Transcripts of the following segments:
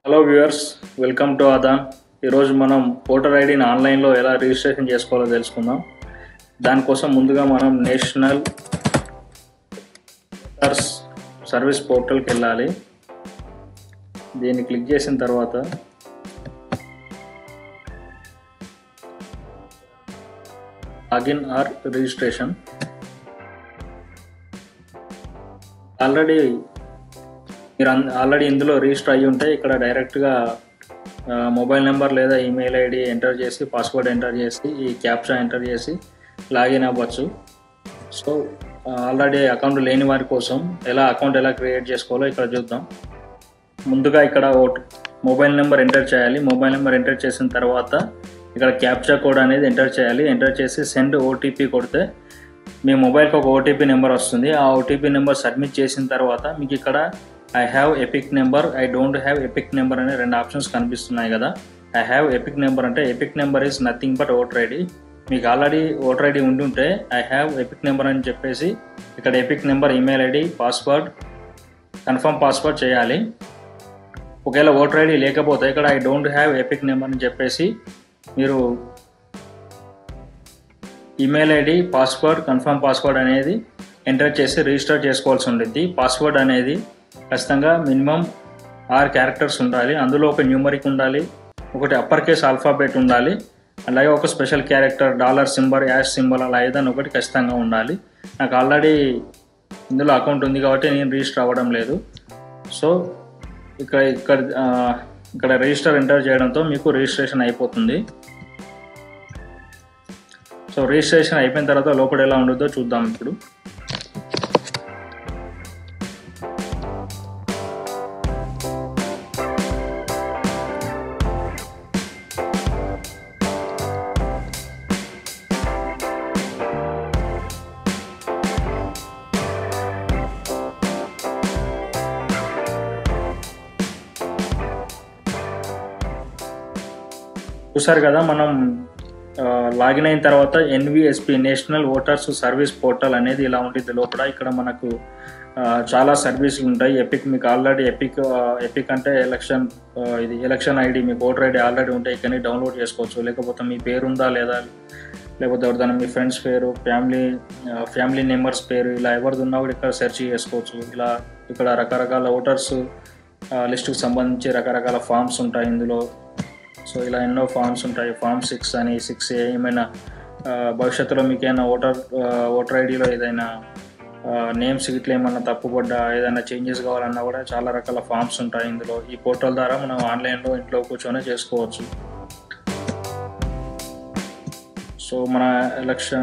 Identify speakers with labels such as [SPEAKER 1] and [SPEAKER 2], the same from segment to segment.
[SPEAKER 1] hello viewers welcome to అదాన్ ఈరోజు మనం ఓటర్ ఐడిని ఆన్లైన్లో ఎలా రిజిస్ట్రేషన్ చేసుకోవాలో తెలుసుకుందాం దానికోసం ముందుగా మనం నేషనల్ ఓటర్స్ సర్వీస్ పోర్టల్కి వెళ్ళాలి దీన్ని క్లిక్ చేసిన తర్వాత లాగిన్ ఆర్ రిజిస్ట్రేషన్ ఆల్రెడీ మీరు ఆల్రెడీ ఇందులో రిజిస్టర్ అయ్యి ఉంటే ఇక్కడ డైరెక్ట్గా మొబైల్ నెంబర్ లేదా ఈమెయిల్ ఐడి ఎంటర్ చేసి పాస్వర్డ్ ఎంటర్ చేసి ఈ క్యాప్చా ఎంటర్ చేసి లాగిన్ అవ్వచ్చు సో ఆల్రెడీ అకౌంట్ లేని వారి కోసం ఎలా అకౌంట్ ఎలా క్రియేట్ చేసుకోవాలో ఇక్కడ చూద్దాం ముందుగా ఇక్కడ ఓట్ మొబైల్ నెంబర్ ఎంటర్ చేయాలి మొబైల్ నెంబర్ ఎంటర్ చేసిన తర్వాత ఇక్కడ క్యాప్చా కోడ్ అనేది ఎంటర్ చేయాలి ఎంటర్ చేసి సెండ్ ఓటీపీ కొడితే మీ మొబైల్కి ఒక ఓటీపీ నెంబర్ వస్తుంది ఆ ఓటీపీ నెంబర్ సబ్మిట్ చేసిన తర్వాత మీకు ఇక్కడ I have EPIC number I don't have EPIC number అనే రెండు ఆప్షన్స్ కనిపిస్తున్నాయి కదా ఐ హ్యావ్ ఎపిక్ నెంబర్ అంటే EPIC number is nothing but voter ID మీకు ఆల్రెడీ ఓటర్ ఐడి ఉంటుంటే ఐ హ్యావ్ ఎపిక్ నెంబర్ అని చెప్పేసి ఇక్కడ EPIC number email ID password confirm password చేయాలి ఒకవేళ ఓటర్ ఐడి లేకపోతే ఇక్కడ I don't have EPIC number అని చెప్పేసి మీరు email ID password confirm password అనేది ఎంటర్ చేసి రిజిస్టర్ చేసుకోవాల్సి ఉంటుంది పాస్వర్డ్ అనేది ఖచ్చితంగా మినిమం ఆరు క్యారెక్టర్స్ ఉండాలి అందులో ఒక న్యూమరిక్ ఉండాలి ఒకటి అప్పర్ కేస్ ఆల్ఫాబెట్ ఉండాలి అలాగే ఒక special character dollar symbol hash symbol అలా ఏదైనా ఒకటి ఖచ్చితంగా ఉండాలి నాకు ఆల్రెడీ ఇందులో అకౌంట్ ఉంది కాబట్టి నేను రిజిస్టర్ అవ్వడం లేదు సో ఇక్కడ ఇక్కడ ఇక్కడ రిజిస్టర్ ఎంటర్ చేయడంతో మీకు రిజిస్ట్రేషన్ అయిపోతుంది సో రిజిస్ట్రేషన్ అయిపోయిన తర్వాత లోపల ఎలా ఉండదో చూద్దాం ఇప్పుడు చూసారు కదా మనం లాగిన్ అయిన తర్వాత NVSP national voters service portal అనేది ఇలా ఉంటుంది లోపల ఇక్కడ మనకు చాలా సర్వీసులు ఉంటాయి ఎపిక్ మీకు ఆల్రెడీ ఎపిక్ ఎపిక్ అంటే ఎలక్షన్ ఇది ఎలక్షన్ ఐడి మీకు ఓటర్ ఐడి ఆల్రెడీ ఉంటే ఇక్కడ డౌన్లోడ్ చేసుకోవచ్చు లేకపోతే మీ పేరు ఉందా లేదా లేకపోతే ఎవరిదైనా మీ ఫ్రెండ్స్ పేరు ఫ్యామిలీ ఫ్యామిలీ మెంబర్స్ పేరు ఇలా ఎవరిది ఉన్నా కూడా ఇక్కడ సెర్చ్ చేసుకోవచ్చు ఇలా ఇక్కడ రకరకాల ఓటర్స్ లిస్టుకు సంబంధించి రకరకాల ఫామ్స్ ఉంటాయి ఇందులో సో ఇలా ఎన్నో ఫామ్స్ ఉంటాయి ఫామ్ సిక్స్ అని సిక్స్ ఏ ఏమైనా భవిష్యత్తులో మీకు ఏమైనా ఓటర్ ఓటర్ ఐడిలో ఏదైనా నేమ్స్ ఇట్లా ఏమన్నా తప్పుపడ్డా ఏదైనా చేంజెస్ కావాలన్నా కూడా చాలా రకాల ఫామ్స్ ఉంటాయి ఇందులో ఈ పోర్టల్ ద్వారా మనం ఆన్లైన్లో ఇంట్లో కూర్చొని చేసుకోవచ్చు సో మన ఎలక్షన్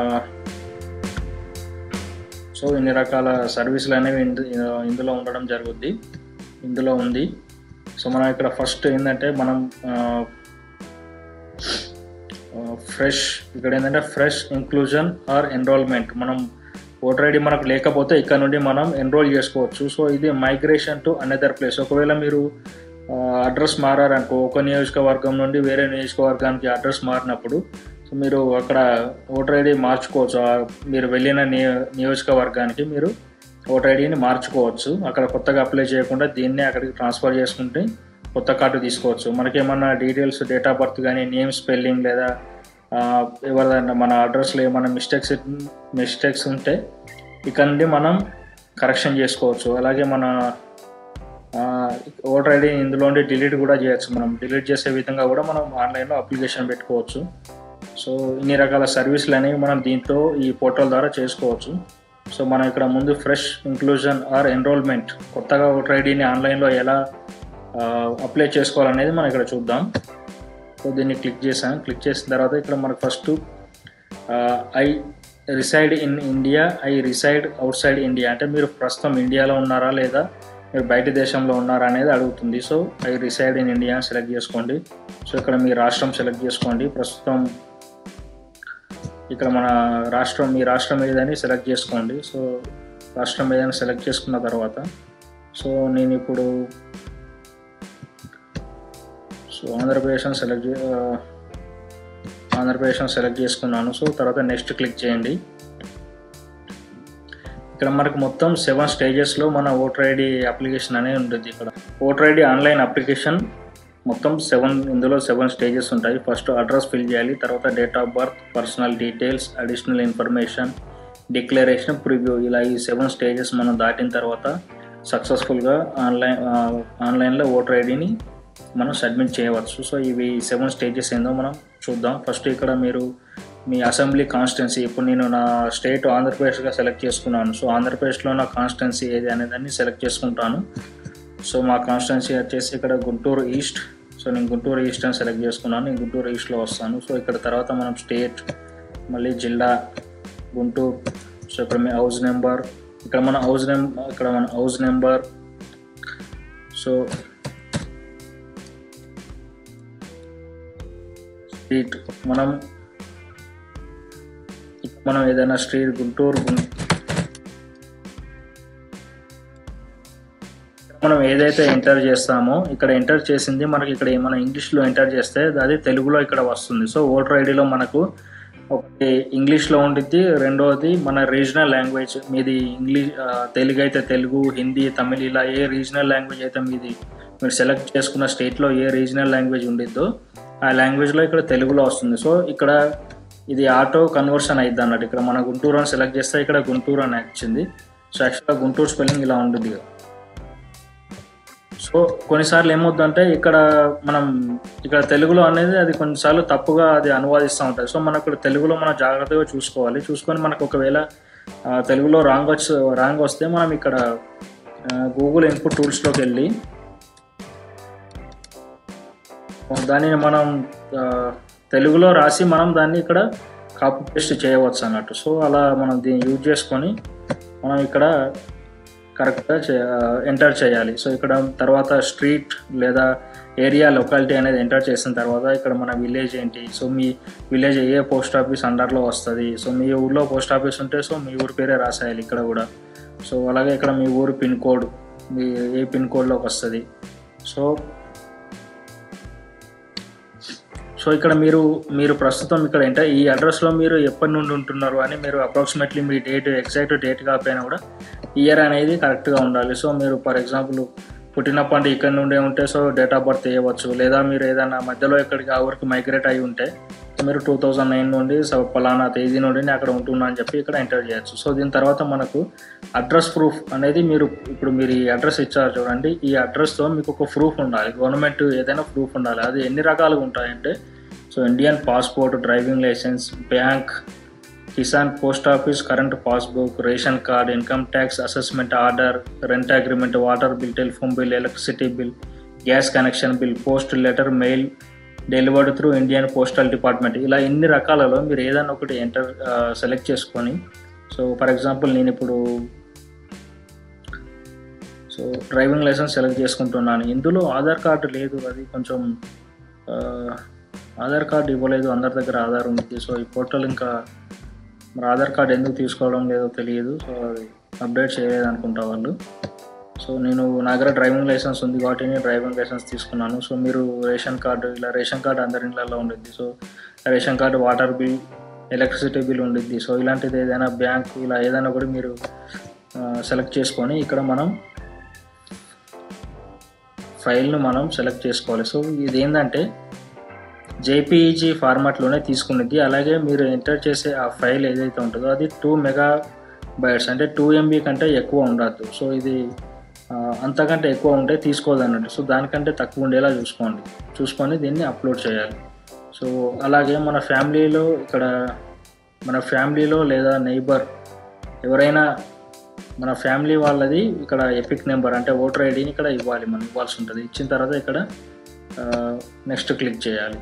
[SPEAKER 1] సో ఇన్ని రకాల సర్వీసులు అనేవి ఇందులో ఉండడం జరుగుద్ది ఇందులో ఉంది సో మనం ఇక్కడ ఫస్ట్ ఏంటంటే మనం ఫ్రెష్ ఇక్కడ ఏంటంటే ఫ్రెష్ ఇంక్లూజన్ ఆర్ ఎన్రోల్మెంట్ మనం ఓటర్ ఐడి మనకు లేకపోతే ఇక్కడ నుండి మనం ఎన్రోల్ చేసుకోవచ్చు సో ఇది మైగ్రేషన్ టు అనదర్ ప్లేస్ ఒకవేళ మీరు అడ్రస్ మారారనుకో ఒక నియోజకవర్గం నుండి వేరే నియోజకవర్గానికి అడ్రస్ మారినప్పుడు సో మీరు అక్కడ ఓటర్ ఐడి మార్చుకోవచ్చు మీరు వెళ్ళిన నియోజకవర్గానికి మీరు ఓటర్ ఐడిని మార్చుకోవచ్చు అక్కడ కొత్తగా అప్లై చేయకుండా దీన్నే అక్కడికి ట్రాన్స్ఫర్ చేసుకుంటే కొత్త కార్డు తీసుకోవచ్చు మనకేమన్నా డీటెయిల్స్ డేట్ ఆఫ్ బర్త్ కానీ నేమ్ స్పెల్లింగ్ లేదా ఎవరిదైనా మన అడ్రస్లో ఏమైనా మిస్టేక్స్ మిస్టేక్స్ ఉంటే ఇక్కడ నుండి మనం కరెక్షన్ చేసుకోవచ్చు అలాగే మన ఓటర్ ఐడి ఇందులో డిలీట్ కూడా చేయొచ్చు మనం డిలీట్ చేసే విధంగా కూడా మనం ఆన్లైన్లో అప్లికేషన్ పెట్టుకోవచ్చు సో ఇన్ని రకాల సర్వీసులు అనేవి మనం దీంట్లో ఈ పోర్టల్ ద్వారా చేసుకోవచ్చు సో మనం ఇక్కడ ముందు ఫ్రెష్ ఇంక్లూజన్ ఆర్ ఎన్రోల్మెంట్ కొత్తగా ఓటర్ ఐడిని ఆన్లైన్లో ఎలా అప్లై చేసుకోవాలనేది మనం ఇక్కడ చూద్దాం సో దీన్ని క్లిక్ చేసాం క్లిక్ చేసిన తర్వాత ఇక్కడ మనకు first I reside in India I reside outside India అంటే మీరు ప్రస్తుతం ఇండియాలో ఉన్నారా లేదా మీరు బయట దేశంలో ఉన్నారా అనేది అడుగుతుంది so I reside in India select చేసుకోండి సో ఇక్కడ మీ రాష్ట్రం సెలెక్ట్ చేసుకోండి ప్రస్తుతం ఇక్కడ మన రాష్ట్రం మీ రాష్ట్రం ఏదని సెలెక్ట్ చేసుకోండి సో రాష్ట్రం ఏదైనా సెలెక్ట్ చేసుకున్న తర్వాత సో నేను ఇప్పుడు so Andhra Pradesh select Andhra Pradesh select చేసుకున్నాను సో తర్వాత నెక్స్ట్ క్లిక్ చేయండి ఇక్కడ మనకు మొత్తం సెవెన్ స్టేజెస్లో మన ఓటర్ ఐడి అప్లికేషన్ అనేది ఉంటుంది ఇక్కడ ఓటర్ ఐడి ఆన్లైన్ అప్లికేషన్ మొత్తం సెవెన్ ఇందులో సెవెన్ స్టేజెస్ ఉంటాయి ఫస్ట్ అడ్రస్ ఫిల్ చేయాలి తర్వాత date of birth personal details additional information declaration preview ఇలా ఈ సెవెన్ స్టేజెస్ మనం దాటిన తర్వాత సక్సెస్ఫుల్గా ఆన్లైన్ ఆన్లైన్లో ఓటర్ ఐడిని మనం సబ్మిట్ చేయవచ్చు సో ఇవి సెవెన్ స్టేజెస్ ఏందో మనం చూద్దాం ఫస్ట్ ఇక్కడ మీరు మీ అసెంబ్లీ కాన్స్టిట్యున్సీ ఇప్పుడు నేను నా స్టేట్ ఆంధ్రప్రదేశ్గా సెలెక్ట్ చేసుకున్నాను సో ఆంధ్రప్రదేశ్లో నా కాన్స్టిట్యున్సీ ఏది అనేదాన్ని సెలెక్ట్ చేసుకుంటాను సో మా కాన్స్టిట్యున్సీ వచ్చేసి ఇక్కడ గుంటూరు ఈస్ట్ సో నేను గుంటూరు ఈస్ట్ అని సెలెక్ట్ చేసుకున్నాను నేను గుంటూరు ఈస్ట్లో వస్తాను సో ఇక్కడ తర్వాత మనం స్టేట్ మళ్ళీ జిల్లా గుంటూరు సో ఇక్కడ మీ హౌస్ నెంబర్ ఇక్కడ మన హౌస్ నెంబర్ ఇక్కడ మన హౌస్ నెంబర్ సో స్ట్రీట్ మనం మనం ఏదైనా స్ట్రీట్ గుంటూరు గుం- మనం ఏదైతే ఎంటర్ చేస్తామో ఇక్కడ ఎంటర్ చేసింది మనకి ఇక్కడ మనం ఇంగ్లీష్లో ఎంటర్ చేస్తే అది తెలుగులో ఇక్కడ వస్తుంది సో ఓటర్ ఐడిలో మనకు ఒకటి ఇంగ్లీష్లో ఉండిద్ది రెండవది మన రీజనల్ లాంగ్వేజ్ మీది ఇంగ్లీష్ ఆ, తెలుగు అయితే తెలుగు హిందీ తమిళ్ ఇలా ఏ రీజనల్ లాంగ్వేజ్ అయితే మీది మీరు సెలెక్ట్ చేసుకున్న స్టేట్లో ఏ రీజనల్ లాంగ్వేజ్ ఉండిద్దో ఆ లాంగ్వేజ్లో ఇక్కడ తెలుగులో వస్తుంది సో ఇక్కడ ఇది ఆటో కన్వర్షన్ అయింది అన్నట్టు ఇక్కడ మన గుంటూరు అని సెలెక్ట్ చేస్తే ఇక్కడ గుంటూరు అని వచ్చింది సో యాక్చువల్గా గుంటూరు స్పెల్లింగ్ ఇలా ఉంటుంది కదా సో కొన్నిసార్లు ఏమవుతుందంటే ఇక్కడ మనం ఇక్కడ తెలుగులో అనేది అది కొన్నిసార్లు తప్పుగా అది అనువాదిస్తూ ఉంటుంది సో మనం ఇక్కడ తెలుగులో మనం జాగ్రత్తగా చూసుకోవాలి చూసుకొని మనకు ఒకవేళ ఆ, తెలుగులో రాంగ్ వచ్చి రాంగ్ వస్తే మనం ఇక్కడ గూగుల్ ఇన్పుట్ టూల్స్లోకి వెళ్ళి దానిని మనం ఆ, తెలుగులో రాసి మనం దాన్ని ఇక్కడ కాపీ పేస్ట్ చేయవచ్చు అన్నట్టు సో అలా మనం దీన్ని యూజ్ చేసుకొని మనం ఇక్కడ కరెక్ట్గా ఎంటర్ చేయాలి సో ఇక్కడ తర్వాత స్ట్రీట్ లేదా ఏరియా లొకాలిటీ అనేది ఎంటర్ చేసిన తర్వాత ఇక్కడ మన విలేజ్ ఏంటి సో మీ విలేజ్ ఏ పోస్ట్ ఆఫీస్ అండర్లో వస్తుంది సో మీ ఊర్లో పోస్ట్ ఆఫీస్ ఉంటే సో మీ ఊరి పేరే రాసేయాలి ఇక్కడ కూడా సో అలాగే ఇక్కడ మీ ఊరు పిన్ కోడ్ మీ ఏ పిన్ కోడ్లోకి వస్తుంది సో సో ఇక్కడ మీరు మీరు ప్రస్తుతం ఇక్కడ ఏంటంటే ఈ అడ్రస్లో మీరు ఎప్పటి నుండి ఉంటున్నారు అని మీరు అప్రాక్సిమేట్లీ మీ డేట్ ఎగ్జాక్ట్ డేట్ కాకపోయినా కూడా ఇయర్ అనేది కరెక్ట్గా ఉండాలి సో మీరు ఫర్ ఎగ్జాంపుల్ పుట్టినప్పటి ఇక్కడ నుండే ఉంటే సో డేట్ ఆఫ్ బర్త్ వేయవచ్చు లేదా మీరు ఏదైనా మధ్యలో ఎక్కడికి ఆ ఊరికి మైగ్రేట్ అయి ఉంటే మీరు టూ థౌజండ్ నైన్ నుండి సో పలానా తేదీ నుండి నేను అక్కడ ఉంటున్నా అని చెప్పి ఇక్కడ ఎంటర్ చేయొచ్చు సో దీని తర్వాత మనకు అడ్రస్ ప్రూఫ్ అనేది మీరు ఇప్పుడు మీరు ఈ అడ్రస్ ఇచ్చారు చూడండి ఈ అడ్రస్తో మీకు ఒక ప్రూఫ్ ఉండాలి గవర్నమెంట్ ఏదైనా ప్రూఫ్ ఉండాలి అది ఎన్ని రకాలుగా ఉంటాయంటే so Indian passport driving licence bank Kisan post office current passbook ration card income tax assessment order rent agreement water bill telephone bill electricity bill gas connection bill post letter mail delivered through Indian postal department ఇలా ఇన్ని రకాలలో మీరు ఏదైనా ఒకటి enter select చేసుకొని so for example నేను ఇప్పుడు so driving licence select చేసుకుంటున్నాను ఇందులో ఆధార్ కార్డు లేదు అది కొంచెం ఆ, ఆధార్ కార్డు ఇవ్వలేదు అందరి దగ్గర ఆధార్ ఉంది సో ఈ పోర్టల్ ఇంకా మరి ఆధార్ కార్డు ఎందుకు తీసుకోవడం లేదో తెలియదు సో అది అప్డేట్ చేయలేదు అనుకుంటా వాళ్ళు సో నేను నా దగ్గర డ్రైవింగ్ లైసెన్స్ ఉంది కాబట్టి నేను డ్రైవింగ్ లైసెన్స్ తీసుకున్నాను సో మీరు రేషన్ కార్డు ఇలా రేషన్ కార్డు అందరి ఇళ్ళల్లో ఉండిద్ది so ration card water bill electricity bill ఉండిద్ది సో ఇలాంటిది ఏదైనా బ్యాంక్ ఇలా ఏదైనా కూడా మీరు సెలెక్ట్ చేసుకొని ఇక్కడ మనం ఫైల్ను మనం సెలెక్ట్ చేసుకోవాలి సో ఇది ఏంటంటే జేపీఈజీ ఫార్మాట్లోనే తీసుకునేది అలాగే మీరు ఎంటర్ చేసే ఆ ఫైల్ ఏదైతే ఉంటుందో అది టూ మెగా బైట్స్ అంటే టూ ఎంబీ కంటే ఎక్కువ ఉండద్దు సో ఇది ఆ, అంతకంటే ఎక్కువ ఉంటే తీసుకోదన్నట్టు సో దానికంటే తక్కువ ఉండేలా చూసుకోండి చూసుకొని దీన్ని అప్లోడ్ చేయాలి సో అలాగే మన ఫ్యామిలీలో ఇక్కడ మన ఫ్యామిలీలో లేదా నైబర్ ఎవరైనా మన ఫ్యామిలీ వాళ్ళది ఇక్కడ ఎపిక్ నెంబర్ అంటే ఓటర్ ఐడిని ఇక్కడ ఇవ్వాలి మనం ఇవ్వాల్సి ఉంటుంది ఇచ్చిన తర్వాత ఇక్కడ నెక్స్ట్ క్లిక్ చేయాలి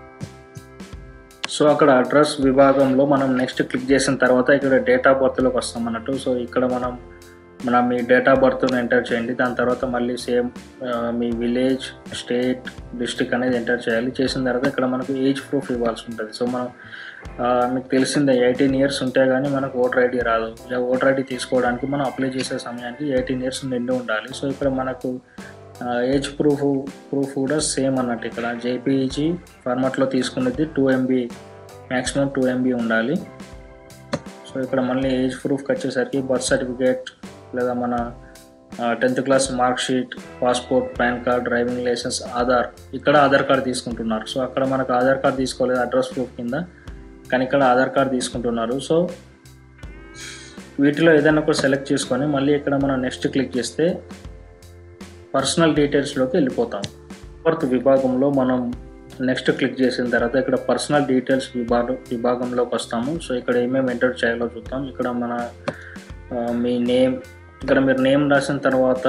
[SPEAKER 1] సో అక్కడ అడ్రస్ విభాగంలో మనం నెక్స్ట్ క్లిక్ చేసిన తర్వాత ఇక్కడ డేట్ ఆఫ్ బర్త్లోకి వస్తాం అన్నట్టు సో ఇక్కడ మనం మనం మీ డేట్ ఆఫ్ బర్త్ను ఎంటర్ చేయండి దాని తర్వాత మళ్ళీ సేమ్ మీ విలేజ్ స్టేట్ డిస్టిక్ అనేది ఎంటర్ చేయాలి చేసిన తర్వాత ఇక్కడ మనకు ఏజ్ ప్రూఫ్ ఇవ్వాల్సి ఉంటుంది సో మనం ఆ, మీకు తెలిసిందే ఎయిటీన్ ఇయర్స్ ఉంటే కానీ మనకు ఓటర్ ఐడి రాదు ఇలా ఓటర్ ఐడి తీసుకోవడానికి మనం అప్లై చేసే సమయానికి ఎయిటీన్ ఇయర్స్ నిండి ఉండాలి సో ఇక్కడ మనకు ఏజ్ ప్రూఫ్ ప్రూఫ్ కూడా సేమ్ అన్నట్టు ఇక్కడ జేపీఈజీ ఫార్మాట్లో తీసుకున్నది two MB maximum two MB ఉండాలి సో ఇక్కడ మళ్ళీ ఏజ్ ప్రూఫ్కి వచ్చేసరికి బర్త్ సర్టిఫికేట్ లేదా మన tenth class mark sheet passport PAN card driving licence Aadhaar ఇక్కడ ఆధార్ కార్డ్ తీసుకుంటున్నారు సో అక్కడ మనకు ఆధార్ కార్డ్ తీసుకోలేదు అడ్రస్ ప్రూఫ్ కింద కానీ ఇక్కడ ఆధార్ కార్డ్ తీసుకుంటున్నారు సో వీటిలో ఏదైనా ఒకటి సెలెక్ట్ చేసుకొని మళ్ళీ ఇక్కడ మనం నెక్స్ట్ క్లిక్ చేస్తే పర్సనల్ డీటెయిల్స్లోకి వెళ్ళిపోతాం ఫోర్త్ విభాగంలో మనం నెక్స్ట్ క్లిక్ చేసిన తర్వాత ఇక్కడ పర్సనల్ డీటెయిల్స్ విభాగం విభాగంలోకి వస్తాము సో ఇక్కడ ఏమేమి ఎంటర్ చేయాలో చూద్దాం ఇక్కడ మన ఆ, మీ నేమ్ ఇక్కడ మీరు నేమ్ రాసిన తర్వాత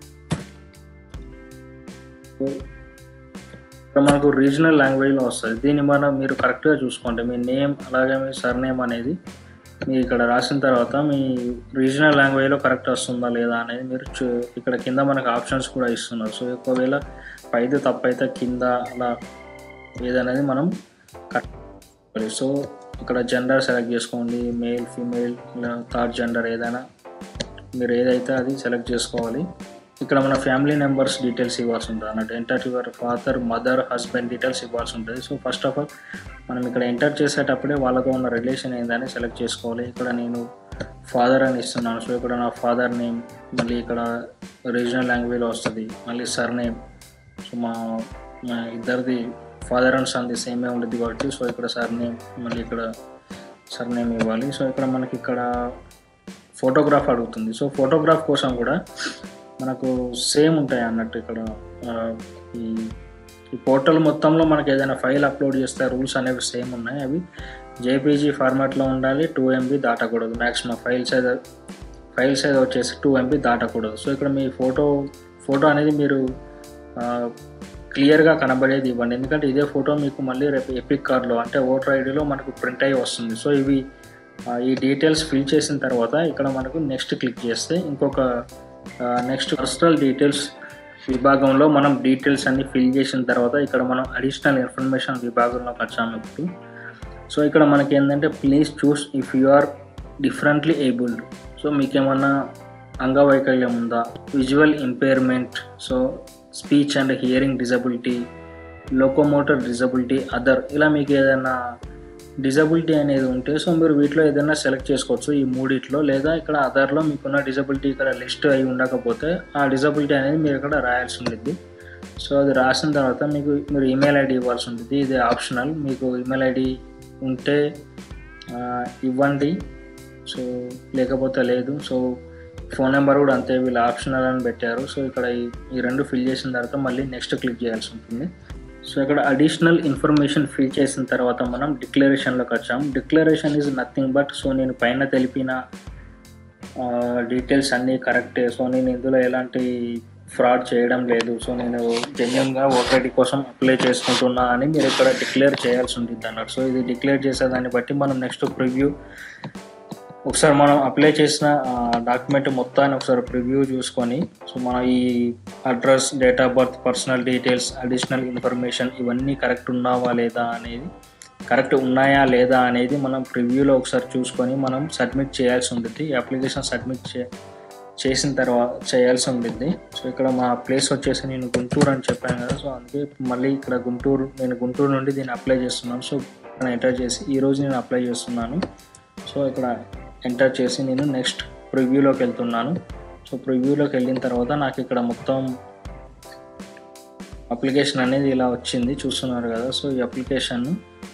[SPEAKER 1] ఇక్కడ మనకు రీజనల్ లాంగ్వేజ్లో వస్తుంది దీన్ని మనం మీరు కరెక్ట్గా చూసుకోండి మీ నేమ్ అలాగే మీ సర్నేమ్ అనేది మీరు ఇక్కడ రాసిన తర్వాత మీ రీజనల్ లాంగ్వేజ్లో కరెక్ట్ వస్తుందా లేదా అనేది మీరు చూ ఇక్కడ కింద మనకు ఆప్షన్స్ కూడా ఇస్తున్నారు సో ఒకవేళ పైది తప్పైతే కింద అలా ఏదనేది మనం కరెక్ట్ సో ఇక్కడ జెండర్ సెలెక్ట్ చేసుకోండి మేల్ ఫీమేల్ థర్డ్ జెండర్ ఏదైనా మీరు ఏదైతే అది సెలెక్ట్ చేసుకోవాలి ఇక్కడ మన ఫ్యామిలీ మెంబర్స్ డీటెయిల్స్ ఇవ్వాల్సి ఉంటుంది అన్నట్టు enter your father mother husband details ఇవ్వాల్సి ఉంటుంది సో ఫస్ట్ ఆఫ్ ఆల్ మనం ఇక్కడ ఎంటర్ చేసేటప్పుడే వాళ్ళతో ఉన్న రిలేషన్ ఏందని సెలెక్ట్ చేసుకోవాలి ఇక్కడ నేను ఫాదర్ అని ఇస్తున్నాను సో ఇక్కడ నా ఫాదర్ నేమ్ మళ్ళీ ఇక్కడ రీజనల్ లాంగ్వేజ్లో వస్తుంది మళ్ళీ సర్ నేమ్ సో మా మా ఇద్దరిది ఫాదర్ అండ్ సన్ది సేమే ఉంటుంది కాబట్టి సో ఇక్కడ సర్ నేమ్ మళ్ళీ ఇక్కడ సర్ నేమ్ ఇవ్వాలి సో ఇక్కడ మనకి ఇక్కడ ఫోటోగ్రాఫ్ అడుగుతుంది సో ఫోటోగ్రాఫ్ కోసం కూడా మనకు సేమ్ ఉంటాయి అన్నట్టు ఇక్కడ ఆ, ఈ ఈ పోర్టల్ మొత్తంలో మనకి ఏదైనా ఫైల్ అప్లోడ్ చేస్తే రూల్స్ అనేవి సేమ్ ఉన్నాయి అవి జేపీజీ ఫార్మాట్లో ఉండాలి టూ ఎంబీ దాటకూడదు maximum file size file size వచ్చేసి టూ ఎంబీ దాటకూడదు సో ఇక్కడ మీ ఫోటో ఫోటో అనేది మీరు క్లియర్గా కనబడేది ఇవ్వండి ఎందుకంటే ఇదే ఫోటో మీకు మళ్ళీ రేపు ఎపిక్ కార్డ్లో అంటే ఓటర్ ఐడిలో మనకు ప్రింట్ అయ్యి వస్తుంది సో ఇవి ఆ, ఈ డీటెయిల్స్ ఫిల్ చేసిన తర్వాత ఇక్కడ మనకు నెక్స్ట్ క్లిక్ చేస్తే ఇంకొక నెక్స్ట్ పర్సనల్ డీటెయిల్స్ విభాగంలో మనం డీటెయిల్స్ అన్ని ఫిల్ చేసిన తర్వాత ఇక్కడ మనం అడిషనల్ ఇన్ఫర్మేషన్ విభాగంలోకి వచ్చాము ఇప్పుడు సో ఇక్కడ మనకి ఏంటంటే please choose if you are డిఫరెంట్లీ ఏబుల్డ్ సో మీకేమన్నా అంగవైకల్యం ఉందా visual impairment so speech and hearing disability locomotor disability other ఇలా మీకు ఏదైనా డిజబిలిటీ అనేది ఉంటే సో మీరు వీటిలో ఏదైనా సెలెక్ట్ చేసుకోవచ్చు ఈ మూడిట్లో లేదా ఇక్కడ అదర్లో మీకున్న డిజబిలిటీ ఇక్కడ లిస్ట్ అయి ఉండకపోతే ఆ డిజబిలిటీ అనేది మీరు ఇక్కడ రాయాల్సి ఉంటుంది సో అది రాసిన తర్వాత మీకు మీరు ఈమెయిల్ ఐడి ఇవ్వాల్సి ఉంటుంది ఇది ఆప్షనల్ మీకు ఈమెయిల్ ఐడి ఉంటే ఆ, ఇవ్వండి సో లేకపోతే లేదు సో ఫోన్ నెంబర్ కూడా అంతే వీళ్ళు ఆప్షనల్ అని పెట్టారు సో ఇక్కడ ఈ ఈ రెండు ఫిల్ చేసిన తర్వాత మళ్ళీ నెక్స్ట్ క్లిక్ చేయాల్సి ఉంటుంది సో ఇక్కడ అడిషనల్ ఇన్ఫర్మేషన్ ఫిల్ చేసిన తర్వాత మనం డిక్లరేషన్లోకి వచ్చాం declaration is nothing but so నేను పైన తెలిపిన డీటెయిల్స్ అన్నీ కరెక్టే సో నేను ఇందులో ఎలాంటి ఫ్రాడ్ చేయడం లేదు సో నేను జెన్యున్గా ఓటీటీ కోసం అప్లై చేసుకుంటున్నా అని మీరు ఇక్కడ డిక్లేర్ చేయాల్సి ఉంటుంది అన్నట్టు సో ఇది డిక్లేర్ చేసేదాన్ని బట్టి మనం నెక్స్ట్ ప్రివ్యూ ఒకసారి మనం అప్లై చేసిన డాక్యుమెంట్ మొత్తాన్ని ఒకసారి ప్రివ్యూ చూసుకొని సో మన ఈ address date of birth personal details additional information ఇవన్నీ కరెక్ట్ ఉన్నావా లేదా అనేది కరెక్ట్ ఉన్నాయా లేదా అనేది మనం ప్రివ్యూలో ఒకసారి చూసుకొని మనం సబ్మిట్ చేయాల్సి ఉంటుంది ఈ అప్లికేషన్ సబ్మిట్ చే చేసిన తర్వాత చేయాల్సి ఉంటుంది సో ఇక్కడ మా ప్లేస్ వచ్చేసి నేను గుంటూరు అని చెప్పాను కదా సో అందుకే మళ్ళీ ఇక్కడ గుంటూరు నేను గుంటూరు నుండి దీన్ని అప్లై చేస్తున్నాను సో ఇక్కడ ఎంటర్ చేసి ఈరోజు నేను అప్లై చేస్తున్నాను సో ఇక్కడ ఎంటర్ చేసి నేను నెక్స్ట్ ప్రివ్యూలోకి వెళ్తున్నాను సో ప్రివ్యూలోకి వెళ్ళిన తర్వాత నాకు ఇక్కడ మొత్తం అప్లికేషన్ అనేది ఇలా వచ్చింది చూస్తున్నారు కదా సో ఈ అప్లికేషన్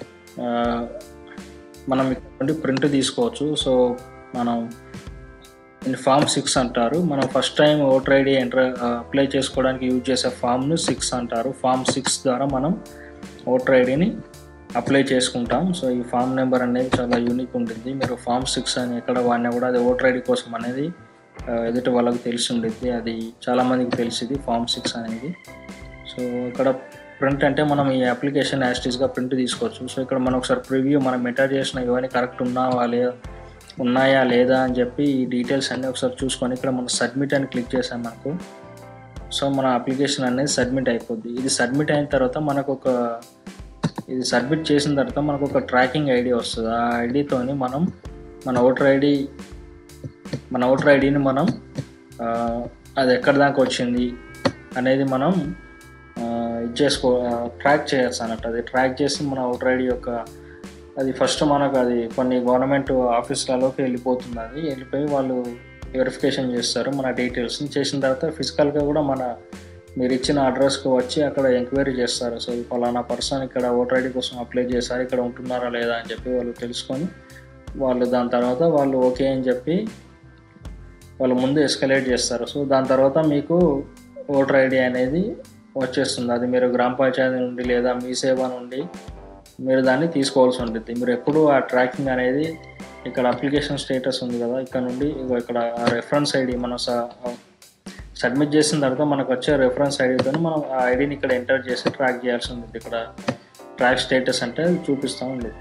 [SPEAKER 1] మనం ఇక్కడ నుండి ప్రింట్ తీసుకోవచ్చు సో మనం దీన్ని ఫామ్ సిక్స్ అంటారు మనం first time voter ID enter apply చేసుకోవడానికి యూజ్ చేసే ఫామ్ను సిక్స్ అంటారు ఫామ్ సిక్స్ ద్వారా మనం ఓటర్ ఐడిని అప్లై చేసుకుంటాం సో ఈ ఫామ్ నెంబర్ అనేది చాలా యూనిక్ ఉంటుంది మీరు ఫామ్ సిక్స్ అని ఎక్కడ వాడినా కూడా అది ఓటర్ ఐడి కోసం అనేది ఆ, ఎదుటి వాళ్ళకి తెలిసి ఉండిద్ది అది చాలామందికి తెలిసింది ఫామ్ సిక్స్ అనేది సో ఇక్కడ ప్రింట్ అంటే మనం ఈ అప్లికేషన్ యాస్టీస్గా ప్రింట్ తీసుకోవచ్చు సో ఇక్కడ మనం ఒకసారి ప్రివ్యూ మనం ఎంటర్ చేసిన ఇవన్నీ కరెక్ట్ ఉన్నావా లేదా ఉన్నాయా లేదా అని చెప్పి ఈ డీటెయిల్స్ అన్నీ ఒకసారి చూసుకొని ఇక్కడ మనం సబ్మిట్ అని క్లిక్ చేసాం మనకు సో మన అప్లికేషన్ అనేది సబ్మిట్ అయిపోద్ది ఇది సబ్మిట్ అయిన తర్వాత మనకు ఒక ఇది సబ్మిట్ చేసిన తర్వాత మనకు ఒక ట్రాకింగ్ ఐడి వస్తుంది ఆ ఐడితోని మనం మన ఓటర్ ఐడి మన ఓటర్ ఐడిని మనం ఆ, అది ఎక్కడి దాకా వచ్చింది అనేది మనం ఆ, ఇది చేసుకో ట్రాక్ చేయొచ్చు అన్నట్టు అది ట్రాక్ చేసి మన ఓటర్ ఐడి యొక్క అది ఫస్ట్ మనకు అది కొన్ని గవర్నమెంట్ ఆఫీసులలోకి వెళ్ళిపోతుంది అది వెళ్ళిపోయి వాళ్ళు వెరిఫికేషన్ చేస్తారు మన డీటెయిల్స్ని చేసిన తర్వాత ఫిజికల్గా కూడా మన మీరు ఇచ్చిన అడ్రస్కి వచ్చి అక్కడ ఎంక్వైరీ చేస్తారు సో ఈ ఫలానా పర్సన్ ఇక్కడ ఓటర్ ఐడి కోసం అప్లై చేశారు ఇక్కడ ఉంటున్నారా లేదా అని చెప్పి వాళ్ళు తెలుసుకొని వాళ్ళు దాని తర్వాత వాళ్ళు ఓకే అని చెప్పి వాళ్ళు ముందు ఎస్కలేట్ చేస్తారు సో దాని తర్వాత మీకు ఓటర్ ఐడి అనేది వచ్చేస్తుంది అది మీరు గ్రామ పంచాయతీ నుండి లేదా మీ సేవ నుండి మీరు దాన్ని తీసుకోవాల్సి ఉంటుంది మీరు ఎప్పుడు ఆ ట్రాకింగ్ అనేది ఇక్కడ అప్లికేషన్ స్టేటస్ ఉంది కదా ఇక్కడ నుండి ఇగో ఇక్కడ రెఫరెన్స్ ఐడి మనం సబ్మిట్ చేసిన తర్వాత మనకు వచ్చే రెఫరెన్స్ ఐడితో మనం ఆ ఐడిని ఇక్కడ ఎంటర్ చేసి ట్రాక్ చేయాల్సి ఉంటుంది ఇక్కడ ట్రాక్ స్టేటస్ అంటే చూపిస్తూ ఉంది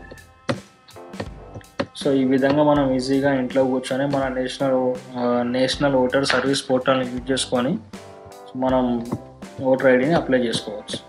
[SPEAKER 1] సో ఈ విధంగా మనం ఈజీగా ఇంట్లో కూర్చొని మన నేషనల్ నేషనల్ ఓటర్ సర్వీస్ పోర్టల్ని యూజ్ చేసుకొని మనం ఓటర్ ఐడిని అప్లై చేసుకోవచ్చు